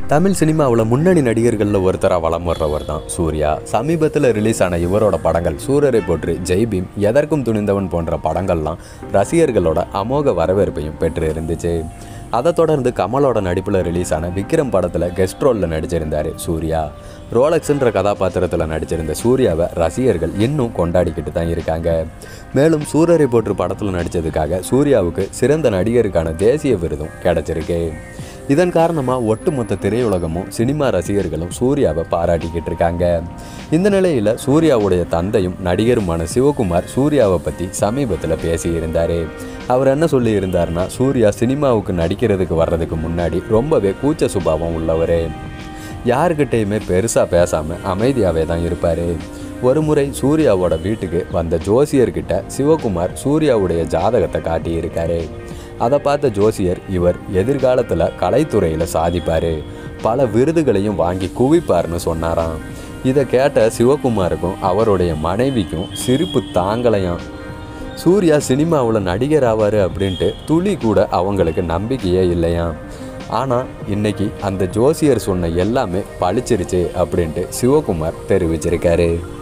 தமிழ் சினிமாவில் முன்னணி நடிகர்களில் ஒருத்தராக வலம் வர்றவர் தான் சூர்யா சமீபத்தில் ரிலீஸ் ஆன இவரோட படங்கள் சூரரை போற்று ஜெய்பீம் எதற்கும் துணிந்தவன் போன்ற படங்கள்லாம் ரசிகர்களோட அமோக வரவேற்பையும் பெற்று இருந்துச்சு அதை தொடர்ந்து கமலோட நடிப்பில் ரிலீஸ் ஆன விக்ரம் படத்தில் கெஸ்ட் ரோலில் நடிச்சிருந்தார் சூர்யா ரோலக்ஸ்ன்ற கதாபாத்திரத்தில் நடிச்சிருந்த சூர்யாவை ரசிகர்கள் இன்னும் கொண்டாடிக்கிட்டு தான் இருக்காங்க மேலும் சூரரை போற்று படத்தில் நடித்ததுக்காக சூர்யாவுக்கு சிறந்த நடிகருக்கான தேசிய விருதும் கிடைச்சிருக்கு இதன் காரணமாக ஒட்டுமொத்த திரையுலகமும் சினிமா ரசிகர்களும் சூர்யாவை பாராட்டிக்கிட்டு இருக்காங்க இந்த நிலையில் சூர்யாவுடைய தந்தையும் நடிகருமான சிவகுமார் சூர்யாவை பற்றி சமீபத்தில் பேசியிருந்தார் அவர் என்ன சொல்லியிருந்தாருன்னா சூர்யா சினிமாவுக்கு நடிக்கிறதுக்கு வர்றதுக்கு முன்னாடி ரொம்பவே கூச்ச சுபாவம் உள்ளவர் யாருக்கிட்டேயுமே பெருசாக பேசாமல் அமைதியாகவே தான் இருப்பார் ஒரு முறை சூர்யாவோட வீட்டுக்கு வந்த ஜோசியர்கிட்ட சிவகுமார் சூர்யாவுடைய ஜாதகத்தை காட்டியிருக்காரு அதை பார்த்த ஜோசியர் இவர் எதிர்காலத்தில் கலைத்துறையில் சாதிப்பார் பல விருதுகளையும் வாங்கி குவிப்பார்னு சொன்னாராம் இதை கேட்ட சிவகுமாருக்கும் அவருடைய மனைவிக்கும் சிரிப்பு தாங்கலையாம் சூர்யா சினிமாவில் நடிகர் ஆவார் அப்படின்ட்டு துளி கூட அவங்களுக்கு நம்பிக்கையே இல்லையாம் ஆனால் இன்னைக்கு அந்த ஜோசியர் சொன்ன எல்லாமே பளிச்சிருச்சு அப்படின்ட்டு சிவகுமார் தெரிவிச்சிருக்காரு